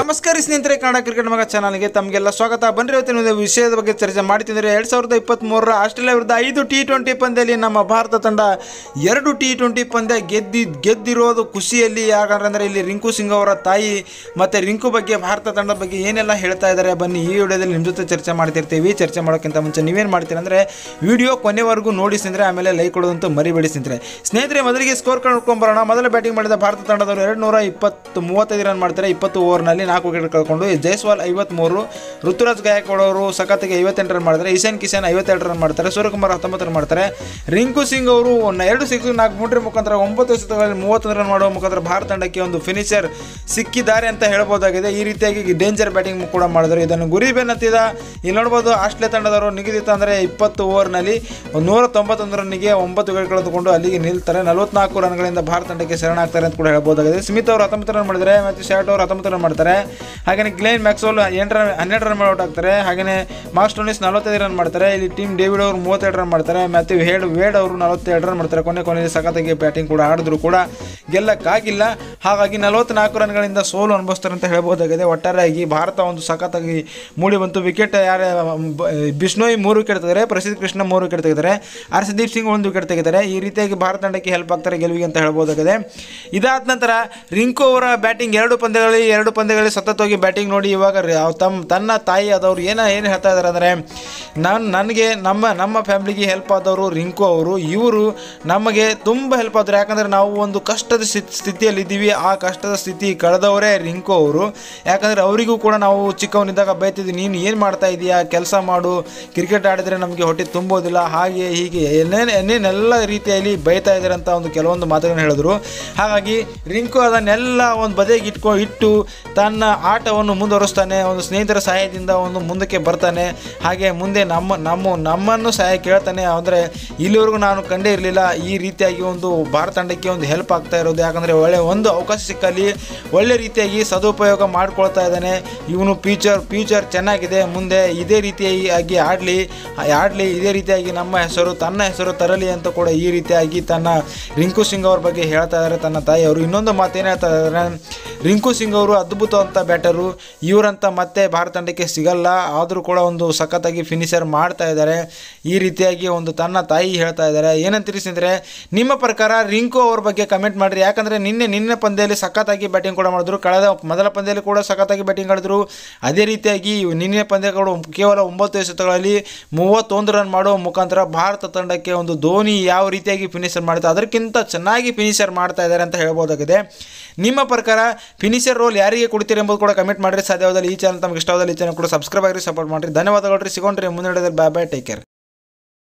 ನಮಸ್ಕಾರ ಸ್ನೇಹಿತರೆ ಕನ್ನಡ ಕ್ರಿಕೆಟ್ ಮಗ ಚಾನಲ್ಗೆ ತಮಗೆಲ್ಲ ಸ್ವಾಗತ ಬನ್ರಿ ಇವತ್ತಿನ ಒಂದು ವಿಷಯದ ಬಗ್ಗೆ ಚರ್ಚೆ ಮಾಡ್ತಿದ್ರೆ ಎರಡು ಸಾವಿರದ ಇಪ್ಪತ್ತ್ಮೂರರ ಆಸ್ಟ್ರೇಲಿಯಾ ವಿರುದ್ಧ ಐದು ಟಿ ಟ್ವೆಂಟಿ ಪಂದ್ಯದಲ್ಲಿ ನಮ್ಮ ಭಾರತ ತಂಡ ಎರಡು ಟಿ ಟ್ವೆಂಟಿ ಪಂದ್ಯ ಗೆದ್ದಿ ಗೆದ್ದಿರೋದು ಖುಷಿಯಲ್ಲಿ ಯಾಕಂದ್ರೆ ಇಲ್ಲಿ ರಿಂಕು ಸಿಂಗ್ ಅವರ ತಾಯಿ ಮತ್ತು ರಿಂಕು ಬಗ್ಗೆ ಭಾರತ ತಂಡದ ಬಗ್ಗೆ ಏನೆಲ್ಲ ಹೇಳ್ತಾ ಇದ್ದಾರೆ ಬನ್ನಿ ಈ ವಿಡಿಯೋದಲ್ಲಿ ನಿಮ್ಮ ಜೊತೆ ಚರ್ಚೆ ಮಾಡ್ತಿರ್ತೀವಿ ಚರ್ಚೆ ಮಾಡೋಕ್ಕಿಂತ ಮುಂಚೆ ನೀವೇನು ಮಾಡ್ತೀರಾ ಅಂದರೆ ವಿಡಿಯೋ ಕೊನೆವರೆಗೂ ನೋಡಿ ಸ್ನೇಹಿತರೆ ಆಮೇಲೆ ಲೈಕ್ ಕೊಡೋದಂತೂ ಮರಿಬೇಡಿ ಸ್ನೇಹಿತರೆ ಸ್ನೇಹಿತರೆ ಮೊದಲಿಗೆ ಸ್ಕೋರ್ ನೋಡ್ಕೊಂಬರೋಣ ಮೊದಲ ಬ್ಯಾಟಿಂಗ್ ಮಾಡಿದ ಭಾರತ ತಂಡದವರು ಎರಡು ನೂರ ಇಪ್ಪತ್ತು ಮೂವತ್ತೈದು ರನ್ ಮಾಡ್ತಾರೆ ಇಪ್ಪತ್ತು ಓವರ್ನಲ್ಲಿ ನಾಲ್ಕು ವಿಕೆಟ್ ಕಳ್ಕೊಂಡು ಜೈಸ್ವಾಲ್ ಐವತ್ಮೂರು ಋತುರಾಜ್ ಗಾಯಕ್ವಾಡ್ ಅವರು ಸಖತ್ತಿಗೆ ಐವತ್ತೆಂಟು ರನ್ ಮಾಡ್ತಾರೆ ಇಶಾನ್ ಕಿಶನ್ ಐವತ್ತೆರಡು ರನ್ ಮಾಡ್ತಾರೆ ಸೂರ್ಯಕುಮಾರ್ ಹತ್ತೊಂಬತ್ತು ರನ್ ಮಾಡ್ತಾರೆ ರಿಂಕು ಸಿಂಗ್ ಅವರು ಒಂದು ಎರಡು ಸಿಕ್ಸ್ ನಾಲ್ಕು ಮೂಟರ್ ಮುಖಾಂತರ ಒಂಬತ್ತು ಎಸೆತಗಳಲ್ಲಿ ಮೂವತ್ತೊಂದು ರನ್ ಮಾಡುವ ಮುಖಾಂತರ ಭಾರತ ತಂಡಕ್ಕೆ ಒಂದು ಫಿನಿಷರ್ ಸಿಕ್ಕಿದ್ದಾರೆ ಅಂತ ಹೇಳ್ಬೋದಾಗಿದೆ ಈ ರೀತಿಯಾಗಿ ಡೇಂಜರ್ ಬ್ಯಾಟಿಂಗ್ ಕೂಡ ಮಾಡಿದ್ರು ಇದನ್ನು ಗುರಿ ಬೆನ್ನತ್ತಿದ ಇಲ್ಲಿ ನೋಡ್ಬೋದು ಆಸ್ಟ್ರೇಲಿಯಾ ತಂಡದವರು ನಿಗದಿತ ಅಂದರೆ ಇಪ್ಪತ್ತು ಓವರ್ನಲ್ಲಿ ನೂರ ತೊಂಬತ್ತೊಂದು ರನ್ನಿಗೆ ಒಂಬತ್ತು ವಿಕೆಟ್ ಕಳೆದುಕೊಂಡು ಅಲ್ಲಿಗೆ ನಿಲ್ತಾರೆ ನಲವತ್ನಾಲ್ಕು ರನ್ಗಳಿಂದ ಭಾರತ ತಂಡಕ್ಕೆ ಶರಣಾಗ್ತಾರೆ ಅಂತ ಕೂಡ ಹೇಳ್ಬೋದಾಗಿದೆ ಸ್ಮಿತ್ ಅವರು ಹತ್ತೊಂಬತ್ತು ರನ್ ಮಾಡಿದರೆ ಮತ್ತು ಶಾರ್ಟ್ ಅವರು ಹತ್ತೊಂಬತ್ತು ರನ್ ಮಾಡ್ತಾರೆ ಹಾಗೆಯೇ ಗ್ಲೇನ್ ಮ್ಯಾಕ್ಸೋಲ್ ಎಂಟು ರನ್ ಹನ್ನೆರಡು ರನ್ ಔಟ್ ಆಗ್ತಾರೆ ಹಾಗೆಯೇ ಮಾರ್ಕ್ಸ್ ಟೋನಿಸ್ ನಲವತ್ತೈದು ರನ್ ಮಾಡ್ತಾರೆ ಇಲ್ಲಿ ಟೀಮ್ ಡೇವಿಡ್ ಅವರು ಮೂವತ್ತೆರಡು ರನ್ ಮಾಡ್ತಾರೆ ಮ್ಯಾಥ್ಯೂ ಹೇಡ್ ವೇಡ್ ಅವರು ನಲವತ್ತೆರಡು ರನ್ ಮಾಡ್ತಾರೆ ಕೊನೆ ಕೊನೆಯಲ್ಲಿ ಸಖತ್ತಾಗಿ ಬ್ಯಾಟಿಂಗ್ ಕೂಡ ಆಡಿದ್ರು ಕೂಡ ಗೆಲ್ಲಕ್ಕಾಗಿಲ್ಲ ಹಾಗಾಗಿ ನಲವತ್ನಾಲ್ಕು ರನ್ಗಳಿಂದ ಸೋಲು ಅನುಭವಿಸ್ತಾರೆ ಅಂತ ಹೇಳ್ಬೋದಾಗಿದೆ ಒಟ್ಟಾರೆಯಾಗಿ ಭಾರತ ಒಂದು ಸಖತ್ತಾಗಿ ಮೂಡಿ ಬಂತು ವಿಕೆಟ್ ಯಾರ ಬ- ಬಿಷ್ಣೋಯ್ ಮೂರು ವಿಕೆಟ್ ತೆಗೆದರೆ ಪ್ರಸಿದ್ಧ ಕೃಷ್ಣ ಮೂರು ವಿಕೆಟ್ ತೆಗೆದರೆ ಹರ್ಷದೀಪ್ ಸಿಂಗ್ ಒಂದು ವಿಕೆಟ್ ತೆಗೆದರೆ ಈ ರೀತಿಯಾಗಿ ಭಾರತ ತಂಡಕ್ಕೆ ಹೆಲ್ಪ್ ಆಗ್ತಾರೆ ಗೆಲುವಿಗೆ ಅಂತ ಹೇಳ್ಬೋದಾಗಿದೆ ಇದಾದ ನಂತರ ರಿಂಕು ಅವರ ಬ್ಯಾಟಿಂಗ್ ಎರಡು ಪಂದ್ಯಗಳಲ್ಲಿ ಎರಡು ಪಂದ್ಯಗಳಲ್ಲಿ ಸತತವಾಗಿ ಬ್ಯಾಟಿಂಗ್ ನೋಡಿ ಇವಾಗ ರಿ- ಅವ್ ತಮ್ಮ ತನ್ನ ತಾಯಿ ಆದವರು ಏನ ಏನು ಹೇಳ್ತಾ ಇದ್ದಾರೆ ಅಂದರೆ ನಾನು ನನಗೆ ನಮ್ಮ ನಮ್ಮ ಫ್ಯಾಮ್ಲಿಗೆ ಹೆಲ್ಪ್ ಆದವರು ರಿಂಕು ಅವರು ಇವರು ನಮಗೆ ತುಂಬ ಹೆಲ್ಪ್ ಆದರು ಯಾಕಂದರೆ ನಾವು ಒಂದು ಕಷ್ಟದ ಸ್ಥಿತಿ ಸ್ಥಿತಿಯಲ್ಲಿ ಇದ್ದೀವಿ ಆ ಕಷ್ಟದ ಸ್ಥಿತಿ ಕಳೆದವರೇ ರಿಂಕು ಅವರು ಯಾಕಂದರೆ ಅವರಿಗೂ ಕೂಡ ನಾವು ಚಿಕ್ಕವನಿದ್ದಾಗ ಬೈತಿದ್ವಿ ನೀನು ಏನು ಮಾಡ್ತಾ ಇದೀಯಾ ಕೆಲಸ ಮಾಡು ಕ್ರಿಕೆಟ್ ಆಡಿದರೆ ನಮಗೆ ಹೊಟ್ಟೆ ತುಂಬೋದಿಲ್ಲ ಹಾಗೆ ಹೀಗೆ ಏನೇನು ಏನೇನೆಲ್ಲ ರೀತಿಯಲ್ಲಿ ಬೈತಾ ಇದ್ದಾರೆ ಅಂತ ಒಂದು ಕೆಲವೊಂದು ಮಾತುಗಳನ್ನು ಹೇಳಿದ್ರು ಹಾಗಾಗಿ ರಿಂಕು ಅದನ್ನೆಲ್ಲ ಒಂದು ಬದಿಗೆ ಇಟ್ಕೊ ಇಟ್ಟು ತನ್ನ ಆಟವನ್ನು ಮುಂದುವರಿಸ್ತಾನೆ ಒಂದು ಸ್ನೇಹಿತರ ಸಹಾಯದಿಂದ ಒಂದು ಮುಂದಕ್ಕೆ ಬರ್ತಾನೆ ಹಾಗೆ ಮುಂದೆ ನಮ್ಮ ನಮ್ಮ ನಮ್ಮನ್ನು ಸಹಾಯ ಕೇಳ್ತಾನೆ ಅಂದರೆ ಇಲ್ಲಿವರೆಗೂ ನಾನು ಕಂಡೇ ಇರಲಿಲ್ಲ ಈ ರೀತಿಯಾಗಿ ಒಂದು ಭಾರತ ತಂಡಕ್ಕೆ ಒಂದು ಹೆಲ್ಪ್ ಆಗ್ತಾ ಇರೋದು ಯಾಕಂದರೆ ಒಳ್ಳೆ ಒಂದು ಅವಕಾಶ ಸಿಕ್ಕಲ್ಲಿ ಒಳ್ಳೆ ರೀತಿಯಾಗಿ ಸದುಪಯೋಗ ಮಾಡ್ಕೊಳ್ತಾ ಇದ್ದಾನೆ ಇವನು ಫ್ಯೂಚರ್ ಫ್ಯೂಚರ್ ಚೆನ್ನಾಗಿದೆ ಮುಂದೆ ಇದೇ ರೀತಿಯಾಗಿ ಆಡಲಿ ಆಡಲಿ ಇದೇ ರೀತಿಯಾಗಿ ನಮ್ಮ ಹೆಸರು ತನ್ನ ಹೆಸರು ತರಲಿ ಅಂತ ಕೂಡ ಈ ರೀತಿಯಾಗಿ ತನ್ನ ರಿಂಕು ಸಿಂಗ್ ಅವ್ರ ಬಗ್ಗೆ ಹೇಳ್ತಾ ಇದ್ದಾರೆ ತನ್ನ ತಾಯಿಯವರು ಇನ್ನೊಂದು ಮಾತು ಏನು ಹೇಳ್ತಾ ಇದ್ದಾರೆ ರಿಂಕು ಸಿಂಗ್ ಅವರು ಅದ್ಭುತವಂತ ಬ್ಯಾಟರು ಇವರಂತ ಮತ್ತೆ ಭಾರತ ತಂಡಕ್ಕೆ ಸಿಗಲ್ಲ ಆದರೂ ಕೂಡ ಒಂದು ಸಖತ್ತಾಗಿ ಫಿನಿಷರ್ ಮಾಡ್ತಾ ಇದ್ದಾರೆ ಈ ರೀತಿಯಾಗಿ ಒಂದು ತನ್ನ ತಾಯಿ ಹೇಳ್ತಾ ಇದ್ದಾರೆ ಏನಂತ ತಿಳಿಸಿದ್ರೆ ನಿಮ್ಮ ಪ್ರಕಾರ ರಿಂಕು ಅವ್ರ ಬಗ್ಗೆ ಕಮೆಂಟ್ ಮಾಡಿರಿ ಯಾಕಂದರೆ ನಿನ್ನೆ ನಿನ್ನೆ ಪಂದ್ಯದಲ್ಲಿ ಸಖತ್ತಾಗಿ ಬ್ಯಾಟಿಂಗ್ ಕೂಡ ಮಾಡಿದ್ರು ಕಳೆದ ಮೊದಲ ಪಂದ್ಯದಲ್ಲಿ ಕೂಡ ಸಖತ್ತಾಗಿ ಬ್ಯಾಟಿಂಗ್ ಆಡಿದ್ರು ಅದೇ ರೀತಿಯಾಗಿ ನಿನ್ನೆ ಪಂದ್ಯಗಳು ಕೇವಲ ಒಂಬತ್ತು ಎಸೆತಗಳಲ್ಲಿ ಮೂವತ್ತೊಂದು ರನ್ ಮಾಡುವ ಮುಖಾಂತರ ಭಾರತ ತಂಡಕ್ಕೆ ಒಂದು ಧೋನಿ ಯಾವ ರೀತಿಯಾಗಿ ಫಿನಿಷರ್ ಮಾಡ್ತಾರೆ ಅದಕ್ಕಿಂತ ಚೆನ್ನಾಗಿ ಫಿನಿಷರ್ ಮಾಡ್ತಾ ಇದ್ದಾರೆ ಅಂತ ಹೇಳ್ಬೋದಾಗಿದೆ ನಿಮ್ಮ ಪ್ರಕಾರ ಫಿನಿಷರ್ ರೋಲ್ ಯಾರಿಗೆ ಕೊಡ್ತೀರಿ ಎಂಬುದು ಕೂಡ ಕಮೆಂಟ್ ಮಾಡಿರಿ ಸಾಧ್ಯವಾದಲ್ಲಿ ಈ ಚಾನಲ್ ತಮಗೆ ಇಷ್ಟವಾದಲ್ಲಿ ಈ ಚಾನಲ್ ಕೂಡ ಸಬ್ಸ್ಕ್ರೈಬ್ ಆಗಿರಿ ಸಪೋರ್ಟ್ ಮಾಡಿರಿ ಧನ್ಯವಾದಗಳು ರೀ ಸಿಗೋಣ್ರಿ ಮುಂದಿನ ಬಾಯ್ ಬಾಯ್ ಟೇಕ್ ಕೇರ್